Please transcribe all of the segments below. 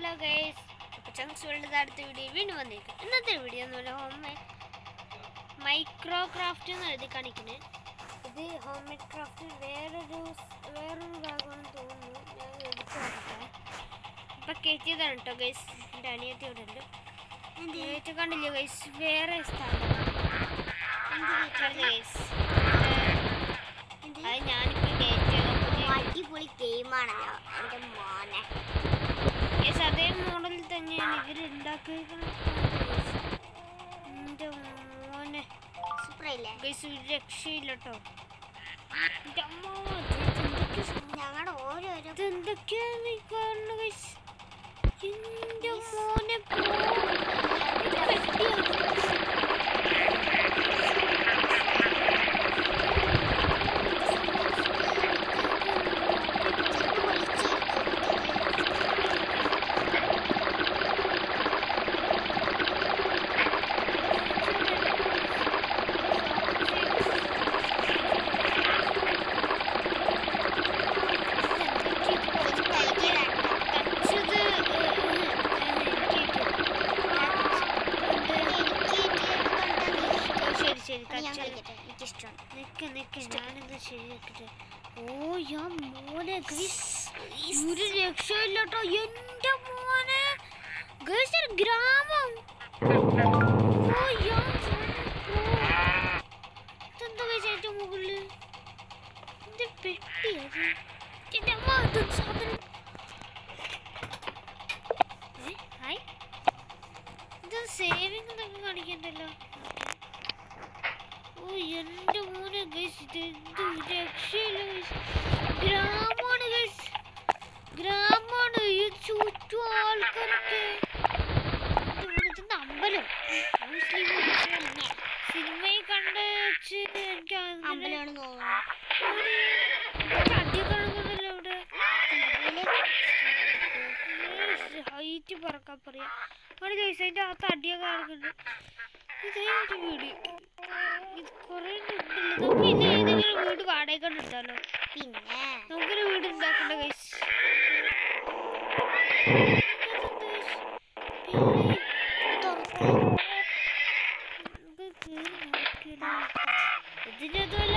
Hello guys അപ്പോൾ ചങ്സ് world അടുത്ത video വീണ്ടും വന്നിരിക്കും ഇന്നത്തെ വീഡിയോ എന്ന് പറഞ്ഞാൽ ഹോം മൈക്രോ ക്രാഫ്റ്റ് എന്ന് എഴുതി കാണിക്കുന്നത് ഇത് ഹോം മെയ്ഡ് ക്രാഫ്റ്റ് വേറൊരു സ്- വേറൊരു ഭാഗമാണെന്ന് തോന്നുന്നു ഞാൻ എടുത്തു നോക്കട്ടെ ഇപ്പം കയറ്റിയതാണ് കേട്ടോ ഗൈസ് എൻ്റെ അനിയത്തി ഇവിടെ ഉണ്ട് കയറ്റി കണ്ടില്ലേ ഗൈസ് വേറെ സ്ഥലമാണ് ഗൈസ് അത് ഞാനിപ്പോൾ കയറ്റിയത് പുതിയ അടിപൊളി ഗെയിമാണല്ലോ എൻ്റെ മോനെ യെസ് അതേ മോഡലിൽ തന്നെയാണ് ഇവർ ഉണ്ടാക്കിയിരിക്കുന്നത് എൻ്റെ മോനെ സൂപ്പറല്ലേ ഗൈസ് ഒരു രക്ഷയില്ല കേട്ടോ എൻ്റെ അമ്മ, ഇത് എന്തൊക്കെ സ- ഞങ്ങളുടെ ഓരോരോ ഇതെന്തൊക്കെയാണ് ഈ കാണുന്നത് ഗൈസ് എൻ്റെ മോനെ പോ. ഇത് പെട്ടിയാണ്. ടച്ചത് ശരി ശരി ഞാൻ ടച്ച് കളിക്കട്ടെ എനിക്കിഷ്ടമാണ് നിക്ക് നിക്ക് ഞാനിത് ശരിയാക്കട്ടെ ഓ യാ മോനെ ഗൈസ് ഒരു രക്ഷയില്ല കേട്ടോ എന്റെ മോനെ ഗൈസ് ഒരു ഗ്രാമം ഓ യാ ഇതെന്താ ഗൈസ് ഏറ്റവും മുകളില് ഇത് പെട്ടി അത് എന്റെ അമ്മ ഇത് സാധനം ഏ, ഹായ് ഇത് സേവിങ് എന്നൊക്കെ കാണിക്കണ്ടല്ലോ ഓ എന്റെ മോനെ ഗൈസ് ഇത് എന്ത് രക്ഷയില്ല ഗൈസ് ഗ്രാമമാണ് ഗൈസ് ഗ്രാമമാണ് ഈ ചുറ്റും ആൾക്കാരൊക്കെ ഇത് ഇവിടുത്തെ അമ്പലം മുസ്ലിം സിനിമയിൽ കണ്ട വെച്ച് എനിക്ക് അങ്ങനെ അമ്പലമാണ് തോന്നുന്നു അടിയൊക്കെ കാണുന്നുണ്ടല്ലോ ഇവിടെ ഹൈറ്റ് പറക്കാൻ പറയാം അവിടെ ഗൈസ് അതിൻ്റെ അകത്ത് അടിയൊക്കെ കാണുന്നുണ്ട് ഇതേ ഒരു വീട് ഇത് കുറേ ഉണ്ടല്ലോ നമുക്ക് ഇത് ഏതെങ്കിലും വീട് വാടക എടുത്താലോ പിന്നെ നമുക്കൊരു വീട് ഉണ്ടാക്കണ്ട ഗൈസ് ഇതിനതുമല്ല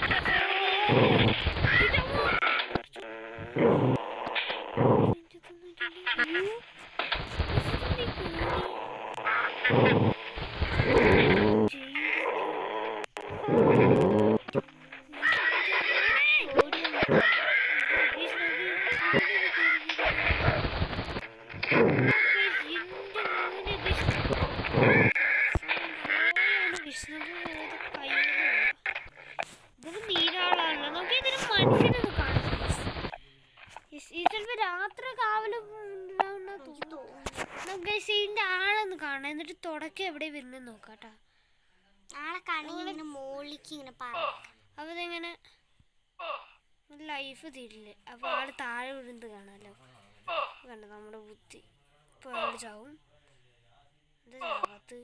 നീരാളാണല്ലോ നമുക്ക് ഇതിന് മനുഷ്യനൊന്ന് കാണാം ഈ ചിലപ്പോ രാത്രി കാവല് ഉണ്ടാവുന്ന തോന്നുന്നു നമുക്ക് ഇതിന്റെ ആളൊന്ന് കാണാം എന്നിട്ട് തുടക്കം എവിടെ വരുന്നെന്ന് നോക്കാട്ടാ നാളെ കണി ഇങ്ങനെ മുകളിലേക്ക് ഇങ്ങനെ പറ അപ്പൊ ഇതെങ്ങനെ ലൈഫ് തീരില്ലേ അപ്പൊ ആള് താഴെ വിഴുന്നത് കാണാലോ കണ്ട നമ്മുടെ ബുദ്ധി ഇപ്പൊ ആള് ചാവും ഇത് ചാവാത്ത്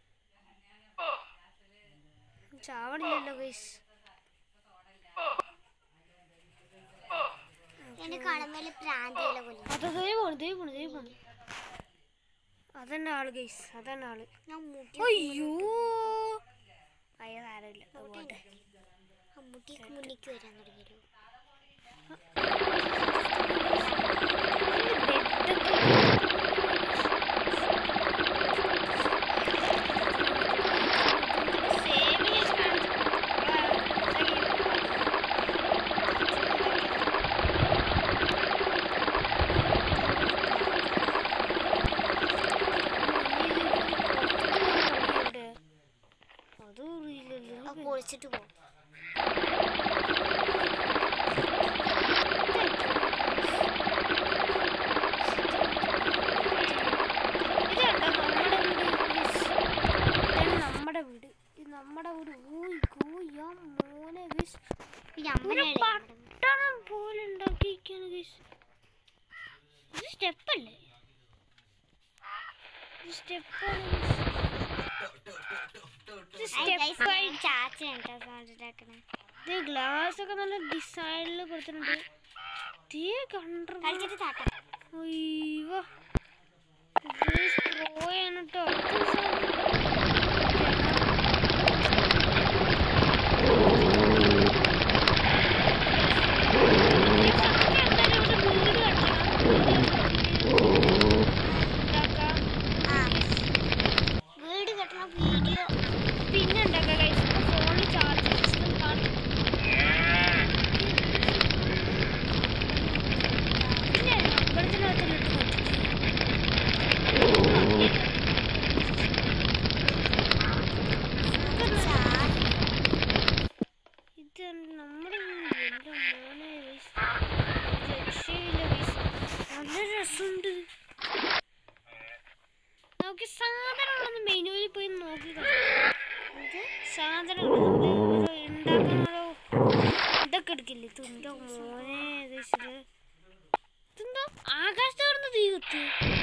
ചാവണില്ലല്ലോ ഗൈസ് എന്നെ കാണുമ്പോൾ പ്രാന്തിയിലെ പോലെ അതേ പോണു ദേ പോണു ദേ പോണു അതന്നെ ആള് ഗൈസ് അതന്നെ ആള് ഞാൻ മുടി അയ്യോ അയ്യോ സാരമില്ല അത് പോട്ടെ മുട്ടിക്ക് മുന്നിക്ക് വരാൻ തുടങ്ങിയല്ലോ അതും അറിയില്ലല്ലോ അത് പൊളിച്ചിട്ട് പോകും ഇതാട്ടോ നമ്മുടെ വീട് മിസ്. ഇതാണ് നമ്മുടെ വീട് ഇത് നമ്മുടെ വീട് ഓയ് ഗോയാ മോനെ ഗൈസ് പിന്നെ ഒരു അമ്മനെ പട്ടണം പോലെ ഉണ്ടാക്കിയിരിക്കാണ് ഗൈസ് ഇത് സ്റ്റെപ്പല്ലേ ഇത് സ്റ്റെപ്പാണ് ഇത് സ്റ്റെപ്പായി ചാച്ച കേട്ടോ സൗണ്ട് ഉണ്ടാക്കണേ ഇത് ഗ്ലാസ് ഒക്കെ നല്ല ഡിസൈനിൽ കൊടുത്തിട്ടുണ്ട് തീ കണ്ടു കളിച്ചിട്ട് താട്ട അയ്യോ പ്രോ ആണ് കേട്ടോ ആ വീട് കെട്ടണ വീഡിയോ പിന്നെ ഉണ്ടാക്കാം guys. ഇപ്പൊ ഫോണിൽ ചാർജ് സിസ്റ്റം കാണും പിന്നെ അമ്പലത്തിനകത്തിലിട്ട് ഇത് നമ്മുടെ എന്റെ മോനെ guys. ഒരു രക്ഷയില്ല guys. നല്ല രസമുണ്ട് നമുക്ക് സാധനങ്ങളൊന്ന് മെനുവിൽ പോയി നോക്കി സാധനങ്ങൾ ഉണ്ടാക്കാനോ ഇതൊക്കെ എടുക്കില്ലേ തുണ്ടോ മോനെ ഉദ്ദേശിച്ചത് ഇതെന്തോ ആകാശത്ത് കിടന്ന് തീ കത്തി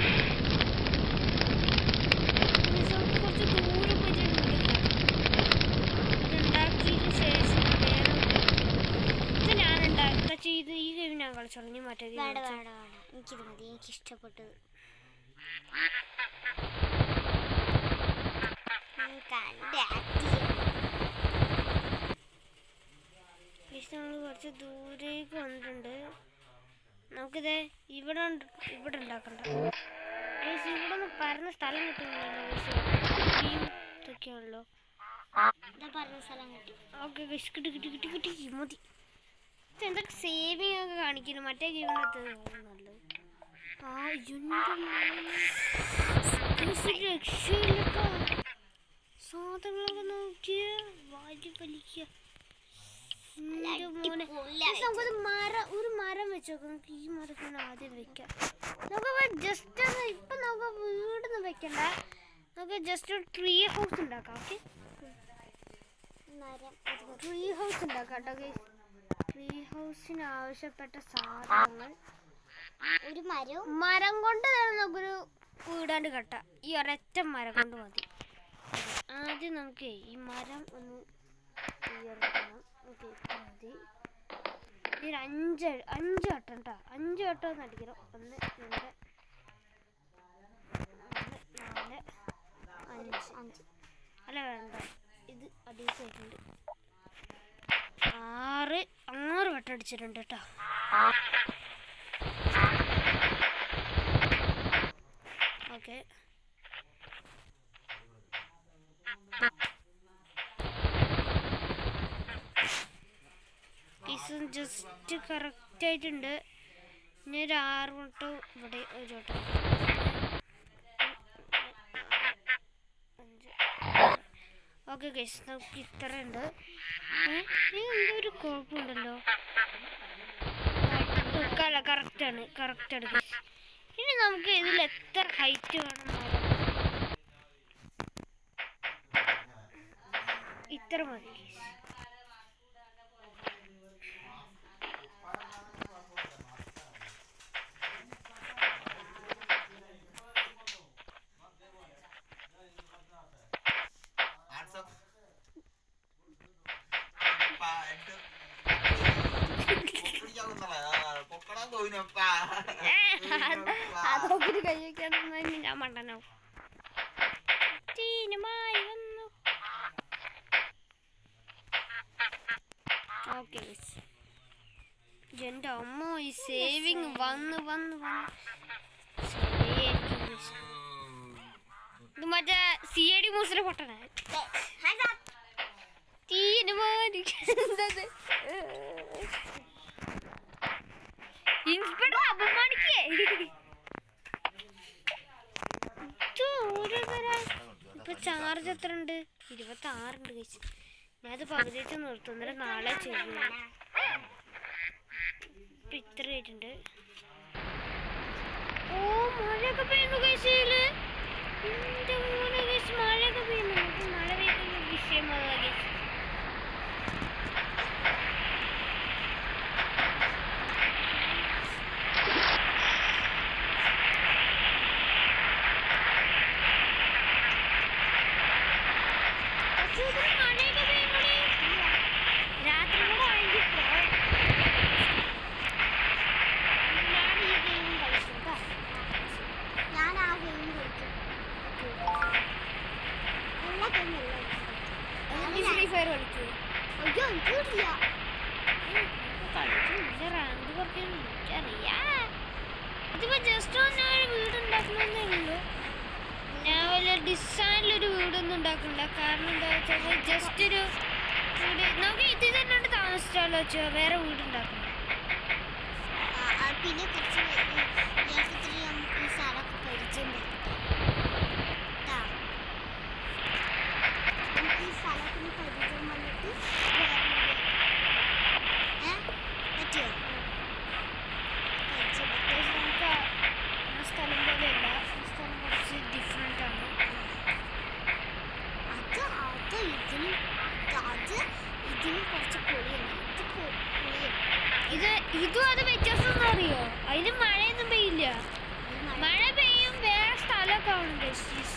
കുറച്ച് ദൂരെ പോയിട്ട് ഇതുണ്ടാക്കിയതിന് ശേഷം വേറെ ഇത് ഞാൻ ഉണ്ടാക്കുക ചെയ്ത് ഈ ഗെയിം ഞാൻ കളിച്ചോളൂ ഇനി മറ്റേ game വേണ്ട കളിച്ചോളാം. വേണ്ട വേണ്ട എനിക്കിത് മതി എനിക്ക് ഇഷ്ടപ്പെട്ടത് ഉം, കണ്ട് ആക്ട് ചെയ്യണം ഗൈസ് നമ്മൾ കുറച്ച് ദൂരേക്ക് വന്നിട്ടുണ്ട് നമുക്കിത് ഇവിടെ ഉണ്ട്- ഇവിടെ ഉണ്ടാക്കണ്ട ഗൈസ് ഇവിടെ ഒന്ന് പരന്ന സ്ഥലം കിട്ടുന്നില്ല ഗൈസ് ഇതൊക്കെയാണല്ലോ ഇതാ പറഞ്ഞ സ്ഥലം കിട്ടി ഓക്കെ ഗൈസ് കിട്ടി കിട്ടി കിട്ടി കിട്ടി മതി ഇത് എന്തൊക്കെ സേവിങ് ഒക്കെ കാണിക്കുന്നു മറ്റേ ഗെയിമിനകത്ത് നല്ലത് ആ എൻ്റെ മോനെ. ഗൈസ്, ഒരു രക്ഷയില്ലട്ടോ സാധനങ്ങളൊക്കെ നോക്കിയ വാരി വലിക്കുക എൻ്റെ മോനെ അടിപൊളിയായി. ഗൈസ്, നമുക്കൊരു മരം ഒരു മരം വെച്ച് നോക്കാം നമുക്ക് ഈ മരത്തിന് ആദ്യം വെക്കാം നമുക്ക് ജസ്റ്റ് ഒന്ന് ഇപ്പം നമുക്ക് വീടൊന്നും വെക്കണ്ട നമുക്ക് ജസ്റ്റ് ഒരു ട്രീ ഹൗസ് ഉണ്ടാക്കാം ഓക്കെ മരം അത് മതി. ട്രീ ഹൗസ് ഉണ്ടാക്കാം കേട്ടോ ഗൈസ് ട്രീ ഹൗസിന് ആവശ്യപ്പെട്ട സാധനങ്ങൾ ഒരു മരവും മരം കൊണ്ട് തന്നെ നമുക്കൊരു വീടാണ്ട് കെട്ടാം ഈ ഒരൊറ്റ മരം കൊണ്ട് മതി ആദ്യം നമുക്ക് ഈ മരം ഒന്ന് ഉയർത്തണം ഓക്കെ മതി ഇതിൽ അഞ്ച് അഞ്ച് വട്ടം കേട്ടോ അഞ്ച് വട്ടം ഒന്ന് അടിക്കണം ഒന്ന് രണ്ട് മൂന്ന് നാല് അഞ്ച് അഞ്ച് അല്ല വേണ്ട ഇത് അടിയിട്ടുണ്ട് ആറ് ആറ് വട്ടം അടിച്ചിട്ടുണ്ട് കേട്ടോ ഓക്കെ പീസും ജസ്റ്റ് കറക്റ്റ് ആയിട്ടുണ്ട് ഇനി ഒരു ആറ് വട്ടം ഇവിടെ ഒരു വട്ടം അഞ്ച് ഓക്കെ ഗൈസ് നമുക്ക് ഇത്ര ഉണ്ട് എന്തോ ഒരു കുഴപ്പമുണ്ടല്ലോ അല്ല കറക്റ്റാണ് കറക്റ്റാണ് ഗൈസ് ഇനി നമുക്ക് ഇതിൽ എത്ര ഹൈറ്റ് വേണം മരം? ഇത്ര മതി guys. Hands up. Pa, hands up. പൊക്കിടിക്കാവുന്നതാ. പൊക്കടാൻ തോന്നിയപ്പാ. ഏ, അത് അതൊക്കെ കൈ വയ്ക്കാൻ ഞാൻ മണ്ടനാവും ചീനുമായി വന്നു ഓക്കെ എൻ്റെ അമ്മ ഈ സേവിങ് വന്ന് വന്ന് വന്ന് ശരിയായിരിക്കും guys. ഇത് മറ്റേ സി ഐ ഡി മൂസിലെ പൊട്ടണ Hands up. തീരുമാനി എന്തത് ഇൻസ്പെക്ടർ അപമാനിക്കേ ഇത് ഓരോരുത്തരാ ഇപ്പൊ ചാർജ് എത്ര ഉണ്ട് ഇരുപത്തി ആറുണ്ട് കഴിച്ച് ഞാനത് പകുതി വെച്ച് നിർത്തുന്നത് നാളെ ചെയ്യുള്ളൂ ഇപ്പൊ ഇത്ര ആയിട്ടുണ്ട് ഓ മഴയൊക്കെ പെയ്യുന്നു കഴിച്ചില് എന്റെ മോനെ കഴിച്ച് മഴയൊക്കെ പെയ്യുന്നു നമുക്ക് മഴ പെയ്യുന്ന വിഷയമാണ് കഴിച്ച് പക്ഷേ ഇതിന് മഴയൊക്കെ പെയ്യുമ്പോഴേ രാത്രി കൂടെ ആയെങ്കിൽ പോവാം. ഞാൻ ഈ ഗെയിം കളിക്കും കേട്ടോ ഞാൻ ആ ഗെയിം എനിക്കറിയാ ഇതിപ്പോ ജസ്റ്റ് ഒന്ന് ഒരു വീട് ഉണ്ടാക്കണമെന്നേ ഉള്ളൂ ഞാൻ വല്ല ഡിസൈനിലൊരു വീടൊന്നും ഉണ്ടാക്കണ്ട കാരണം എന്താ വെച്ചാൽ ജസ്റ്റ് ഒരു വീട് നമുക്ക് ഇതിൽ തന്നെ ഉണ്ട് താമസിച്ചാലോ വെച്ചോ വേറെ വീട് ഉണ്ടാക്കണ്ട ആ, ആ, പിന്നെ കുറച്ച് നേരത്തിൽ ഈ സ്ഥലമൊക്കെ പരിചയം വരട്ടെ ട്ടാ. നമുക്ക് ഈ സ്ഥലത്തിന് പരിചയം വന്നിട്ട് വേറെ വീട് ഏ പറ്റുമോ പരിചയം Because നമുക്ക് ആ ആ സ്ഥലം പോലെയല്ല ഈ സ്ഥലം കുറച്ച് ഡിഫറെൻ്റ് ആണ് അത് അത് ഇതിനും അത് അത് ഇതിനും കുറച്ച് പൊളിയാണ് ഇത് പൊ- പൊളിയാണ് ഇത് ഇതും അത് വ്യത്യാസം എന്താ അറിയോ അതിന് മഴയൊന്നും പെയ്യില്ല ഇത് മഴ മഴ പെയ്യും വേറെ സ്ഥലമൊക്കെ ആവണം ബെസ്റ്റീസ്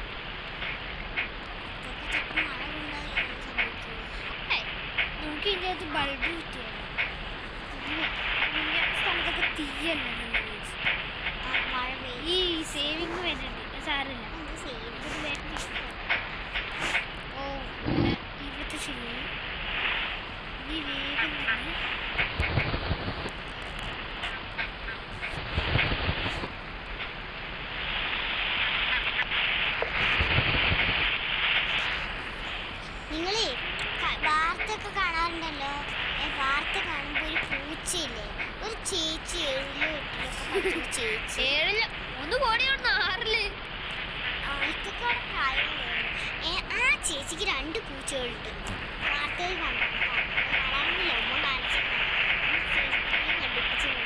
ഇതൊക്കെ ചിലപ്പോൾ മഴ കൊണ്ടാൽ സംഭവിക്കുക നമുക്ക് ഇതിൻ്റെ അകത്ത് ബൾബ് കിട്ടിയാണ് ഇങ്ങനത്തെ സ്ഥലത്തൊക്കെ തീയല്ല ആ, മഴ പെയ്യും ഈ സേവിങ് വരുന്നുണ്ട് സാറില്ല എന്ത് ചെയ്യും ഇത് വരുന്നില്ല ഓ ഇവിടെ ഇവിടുത്തെ ശരിയായി ഇനി വേഗം തന്നെ നിങ്ങളേ ക- വാർത്തയൊക്കെ കാണാറുണ്ടല്ലോ ഏ, വാർത്ത കാണുമ്പോൾ ഒരു പൂച്ചയില്ലേ ഒരു ചേച്ചി ഏഴിലോ എട്ടിലൊക്കെ പഠിച്ച ഒരു ചേച്ചി ഏഴില് ഒന്ന് പോടി അവിടെ ആറില് അവർക്കൊക്കെ അവിടെ പ്രായമുള്ളതാണ് ഏ ആ ചേച്ചിക്ക് രണ്ട് പൂച്ചകളുണ്ട് വാർത്തയിൽ കണ്ടു കാണാറുന്നില്ല ഉമ്മ കാണിച്ചു കണ്ടുപിടിച്ച്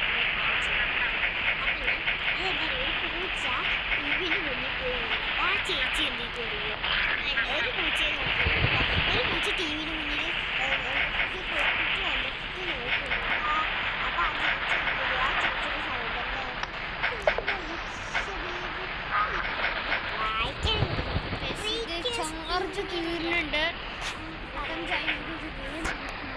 അതെന്താ ഒരു പൂച്ച ടിവിന് മുന്നിൽ പോയി വീണു. അപ്പൊ ആ ചേച്ചി എന്തിട്ട് അറിയോ ഒരു പൂച്ചയെ നോക്കി ഒരു പൂച്ച ടിവിന് മുന്നിൽ കുട്ടി വന്നിട്ട് നോക്കുന്നു ആ അപ്പൊ ആ ചേച്ചി എന്ത് ചെയ്തു? ആ ചേച്ചിയുടെ സൗണ്ട് ഇത് ചാർജ് തീരുന്നുണ്ട് ഇരുപത്തഞ്ചായി ഇത് വേഗം തീർക്കണം.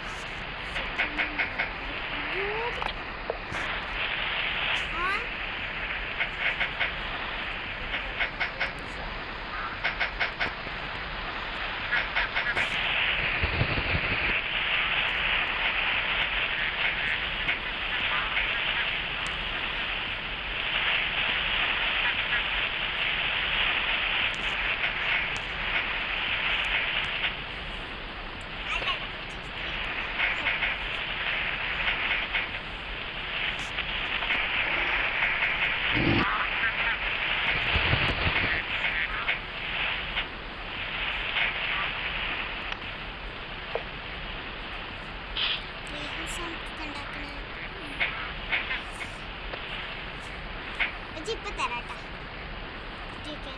ഇപ്പൊ തരാട്ടാ കുട്ടിയൊക്കെ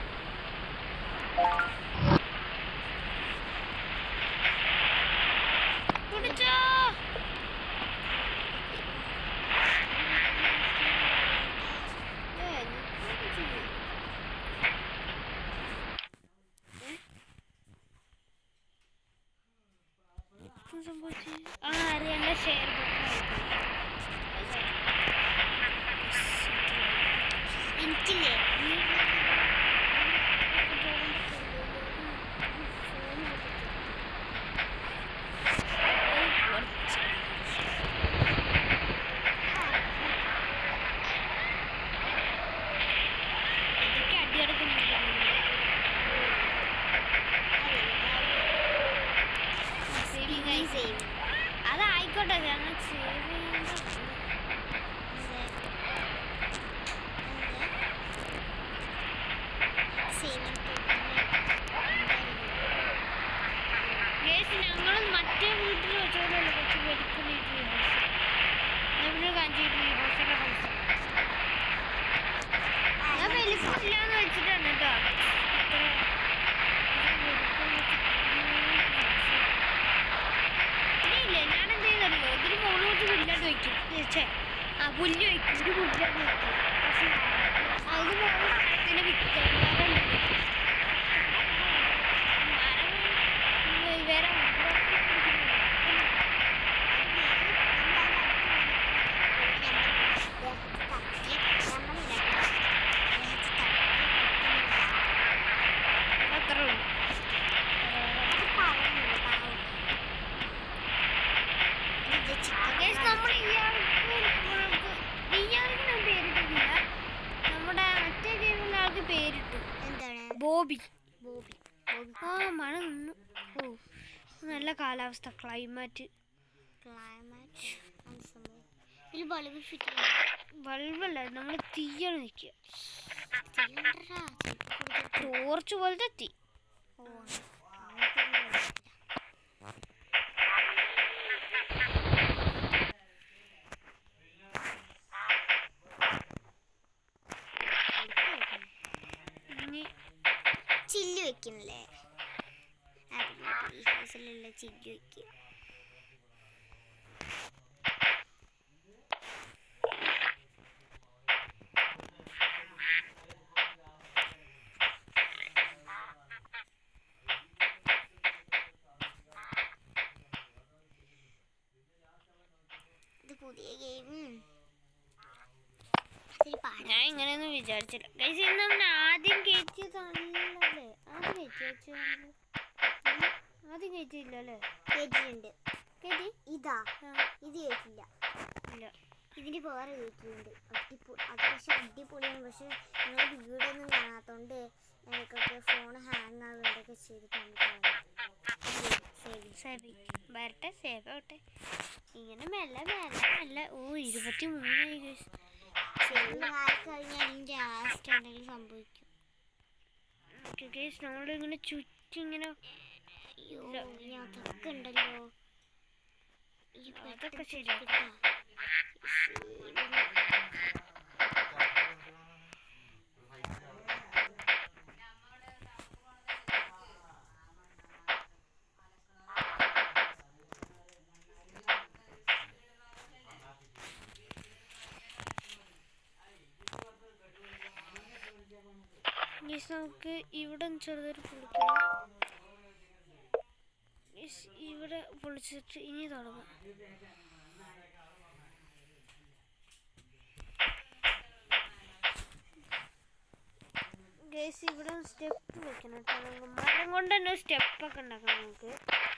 കുടിച്ചോ ഏ, നിനക്കൊന്നും ചെയ്യില്ല. എന്ത് സംഭവിച്ചു? ആ അറിയാണ്ട് ഷെയർ എനിക്കില്ലേ ഇതൊക്കെ അടിയടക്കുന്നുണ്ട് സേവിങ് ആയി സേവ് അതായിക്കോട്ടെ ഞങ്ങൾ സേവ് ചെയ്യുന്ന ഗേസ് ഞങ്ങൾ മറ്റേ വീട്ടിൽ വെച്ചോളല്ലോ കുറച്ച് വലിപ്പുള്ളിട്ട് ഹൗസ് നമ്മുടെ കാഞ്ചിട്ട് ഹൗസിലെ ഹൗസ് ഞാൻ വലിപ്പമില്ലാന്ന് വെച്ചിട്ടാണ് കേട്ടോ ഇത്ര ഇത് വലിപ്പം വെച്ചിട്ട് ഇല്ലേ ഞാൻ എന്ത് ചെയ്തറിയോ ഇതിന് മുകളിലോട്ട് പുല്ലാട്ട് വെക്കും ഛേ ആ പുല്ല് വെക്കും ഇത് പുല്ലാട്ട് വെക്കും പക്ഷേ അത് മുകളിൽ വിത്ത് മരം മരം വേറെ അത്രേ ഉള്ളൂ ഗൈസ് നമ്മൾ ഇയാൾക്ക് നമ്മൾക്ക് ബോബി ബോബി ബോബി ആ മഴ നിന്നു ഓ നല്ല കാലാവസ്ഥ ക്ലൈമാറ്റ് ക്ലൈമാറ്റ് സംഭവം ഇതിൽ ബൾബ് ഫിറ്റ് ബൾബല്ല നമ്മൾ തീയാണ് നിൽക്കുക ചെയ്യണ്ടാ ടോർച്ച് പോലത്തെ തീ ഓ അങ്ങനത്തെ ഇനി ചില്ല് വെക്കണല്ലേ ഈ ഹൗസിലുള്ള ചില്ല് വെക്കുക ഇത് പുതിയ ഗെയിം അതിൽ പാടാം ഞാൻ ഇങ്ങനെയൊന്നും വിചാരിച്ചില്ല ഗൈസ് ഇന്ന് നമ്മൾ ആദ്യം കയറ്റിയതാണല്ലേ ആദ്യം കയറ്റി ആദ്യം കയറ്റിയില്ലല്ലേ കേട്ടിട്ടുണ്ട് കയറ്റി ഇതാ ആ, ഇത് കേട്ടില്ല ഇല്ല ഇതിന് വേറെ കേട്ടിട്ടുണ്ട് അടിപൊളി അത് പക്ഷെ അടിപൊളിയാണ് പക്ഷെ നിങ്ങൾ വീടൊന്നും കാണാത്തോണ്ട് എനിക്കൊക്കെ ഫോൺ ഹാങ് ആവുകയൊക്കെ ചെയ്തിട്ടാണ് ശരി സേവ് വരട്ടെ സേവ് ആവട്ടെ ഇങ്ങനെ മെല്ലെ മെല്ലെ മെല്ലെ ഓ ഇരുപത്തി മൂന്നായി ഗൈസ് ശരി ആയി കഴിഞ്ഞാൽ അതിൻ്റെ ലാസ്റ്റ് എന്തെങ്കിലും സംഭവിക്കും ഓക്കെ ഗൈസ് നമ്മളിങ്ങനെ ചുറ്റി ഇങ്ങനെ അയ്യോ ഇനി അതൊക്കെ ഉണ്ടല്ലോ ഈ അതൊക്കെ പെട്ടെന്ന് ശരിയാ. കിട്ടാ. ശരി. ഗൈസ് നമുക്ക് ഇവിടെ ഒന്ന് ചെറുതൊരു പൊളിക്കണം ഗൈസ് ഇവിടെ പൊളിച്ചിട്ട് ഇനി തുടങ്ങാം ഗൈസ് ഇവിടെ സ്റ്റെപ്പ് വെക്കണം കേട്ടോ നമുക്ക് മരം കൊണ്ട് തന്നെ സ്റ്റെപ്പ് ഒക്കെ ഉണ്ടാക്കണം നമുക്ക്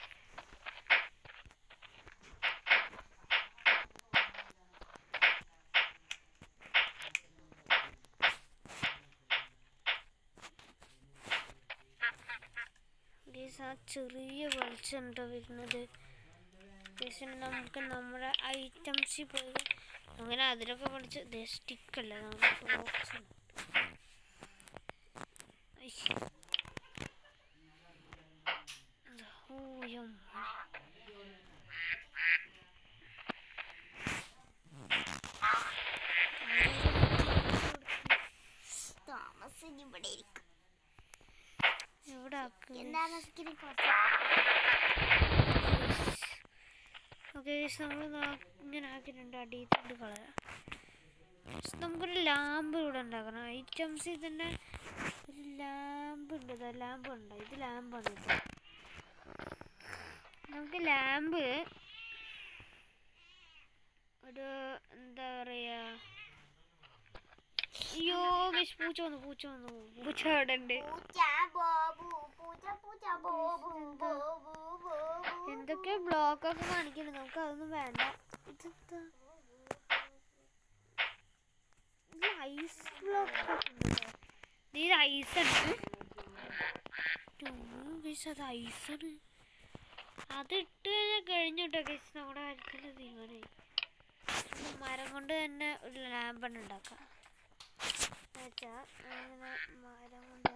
ഗൈസ് ആ ചെറിയ വെളിച്ചുണ്ട് വരുന്നത് ഗൈസ് നമുക്ക് നമ്മുടെ ഐറ്റംസിൽ പോയി അങ്ങനെ അതിലൊക്കെ പൊളിച്ച് സ്റ്റിക്കല്ല നമുക്ക് ബോക്സ് ഉണ്ട് ഐ. ഓ, യമ്മ. തോമസ് ഇനി ഇവിടെ ഇരിക്കും എവിടെ ആക്കും എന്താന്ന് വെച്ചിട്ട് കുറച്ച് ഓക്കെ നമ്മൾ ഇങ്ങനെ ആക്കിയിട്ടുണ്ട് അടിയിൽ കൊണ്ട് കളയാം Guys, നമുക്കൊരു ലാമ്പ് ഇവിടെ ഉണ്ടാക്കണം ഐറ്റംസിൽ തന്നെ ഒരു ലാമ്പ് ഉണ്ട് ഇതാ ലാമ്പ് ഉണ്ട് ഇത് ലാമ്പാണ് ഇത് നമുക്ക് ലാമ്പ് ഒരു എന്താ പറയാ അയ്യോ ഗൈസ് പൂച്ച വന്നു പൂച്ച വന്നു പൂച്ച അവിടെ ഉണ്ട് പൂച്ച ബോബു പൂച്ച പൂച്ച ബോബു ബോബു ബോബു എന്തൊക്കെ ബ്ലോക്ക് ഒക്കെ കാണിക്കുന്നുണ്ട് നമുക്ക് അതൊന്നും വേണ്ട ഇതെന്താ ഇത് ഐസ് ബ്ലോക്ക് ഇത് ഐസാണ് ഗൈസ് അത് ഐസാണ് അത് ഇട്ട് കഴിഞ്ഞാൽ കഴിഞ്ഞു കേട്ടോ ഗൈസ് നമ്മുടെ കാര്യത്തിൻ്റെ തീരുമാനമായി ഇനി മരം കൊണ്ട് തന്നെ ഒരു ലാമ്പണ് ഉണ്ടാക്കാം എന്നുവെച്ചാൽ അങ്ങനെ മരം കൊണ്ട്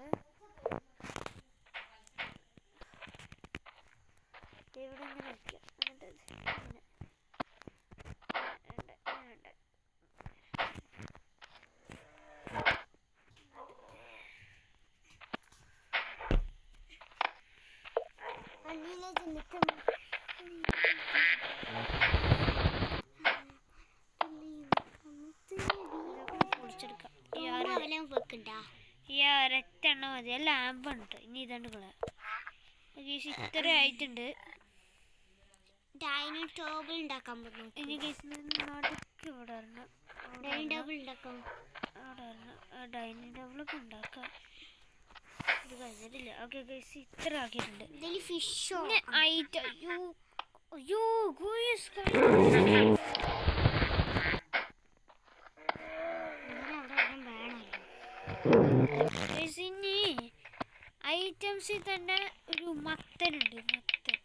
ഇവിടെ ഇങ്ങനെ വെക്കാം എന്നിട്ട് ഇത് ഇങ്ങനെ ഉണ്ട്, ഉണ്ട്. അല്ലിലെ ചെന്നിട്ടുണ്ട് ഇതൊക്കെ പൊളിച്ചെടുക്കാം ഈ ആറ് അവനെ വെക്കണ്ട ഈ ഒരൊറ്റ എണ്ണം മതി ആ ലാമ്പ് ഉണ്ട് ഇനി ഇതാണ്ട് കളയാം ഗീസ് ഇത്ര ആയിട്ടുണ്ട് ഡൈനിങ് ടേബിൾ ഉണ്ടാക്കാൻ പറ്റും ഇനി ഗീസ് നടുക്ക് ഇവിടെ വരണം അവിടെ ഡൈനിങ് വരണം, ടേബിൾ ഉണ്ടാക്കാം അവിടെ വരണം ഡൈനിങ് ടേബിളൊക്കെ ഉണ്ടാക്കാം ഇത് കഴിഞ്ഞിട്ടില്ല ഓക്കെ ഗീസ് ഇത്ര ആക്കിയിട്ടുണ്ട് ഇതിൽ ഫിഷോ പിന്നെ ഐറ്റം അയ്യോ അയ്യോ ഗോയസ് അവിടെ ഒരെണ്ണം വേണമല്ലോ ഗൈസ് ഇനി ഐറ്റംസിൽ തന്നെ ഒരു മത്തനുണ്ട് മത്തൻ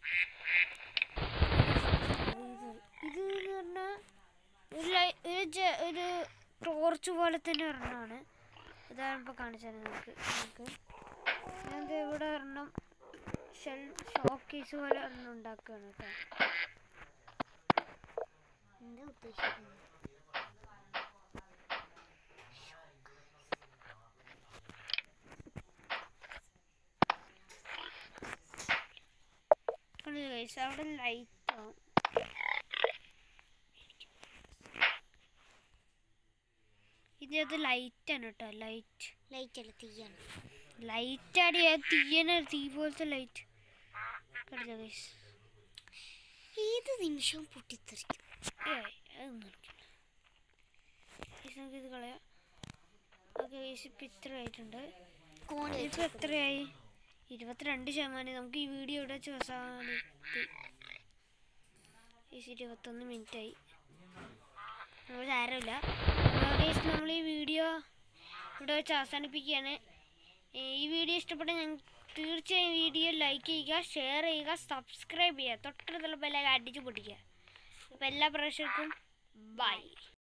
ഇത് എന്ന് പറഞ്ഞാൽ ഒരു ലൈ- ഒരു ജ- ഒരു ടോർച്ച് പോലെ തന്നെ ഒരെണ്ണമാണ് ഇതാണ് ഇപ്പോൾ കാണിച്ചത് നമുക്ക് നമുക്ക് ഞാൻ ദേ ഇവിടെ ഒരെണ്ണം ഷെൽ ഷോക്കേസ് പോലെ ഒരെണ്ണം ഉണ്ടാക്കുകയാണ് കേട്ടോ എന്താ ഉദ്ദേശിക്കുന്നത് കണ്ടില്ലേ guys? അവിടെ ലൈറ്റ് ആവും ഇതിനകത്ത് ലൈറ്റ് ആണ് കേട്ടോ ലൈറ്റ് ലൈറ്റ് അല്ല തീയാണ് ലൈറ്റ് അടിയ തീയന തീ പോലത്തെ ലൈറ്റ് കണ്ടില്ലേ ഗൈസ് ഏത് നിമിഷവും പൊട്ടിത്തെറിക്കും ഏയ് അതൊന്നും നടക്കില്ല ഗൈസ് നമുക്ക് ഇത് കളയാം ഓക്കെ ഗൈസ് ഇപ്പം ഇത്ര ആയിട്ടുണ്ട് കോണി ഇപ്പം എത്രയായി ഇരുപത്തിരണ്ട് ശതമാനം നമുക്ക് ഈ വീഡിയോ ഇവിടെ വെച്ച് അവസാനിപ്പി ഗൈസ് ഇരുപത്തൊന്ന് മിനിറ്റ് ആയി നമ്മൾ സാരമില്ല ഗൈസ് നമ്മൾ ഈ വീഡിയോ ഇവിടെ വെച്ച് അവസാനിപ്പിക്കുകയാണ് ഏ, ഈ വീഡിയോ ഇഷ്ടപ്പെട്ട ഞങ്ങൾ തീർച്ചയായും വീഡിയോ ലൈക്ക് ചെയ്യുക ഷെയർ ചെയ്യുക സബ്സ്ക്രൈബ് ചെയ്യുക തൊട്ടടുത്തുള്ള ബെല്ലൊക്കെ അടിച്ച് പൊട്ടിക്കുക അപ്പോൾ എല്ലാ പ്രേക്ഷകർക്കും ബൈ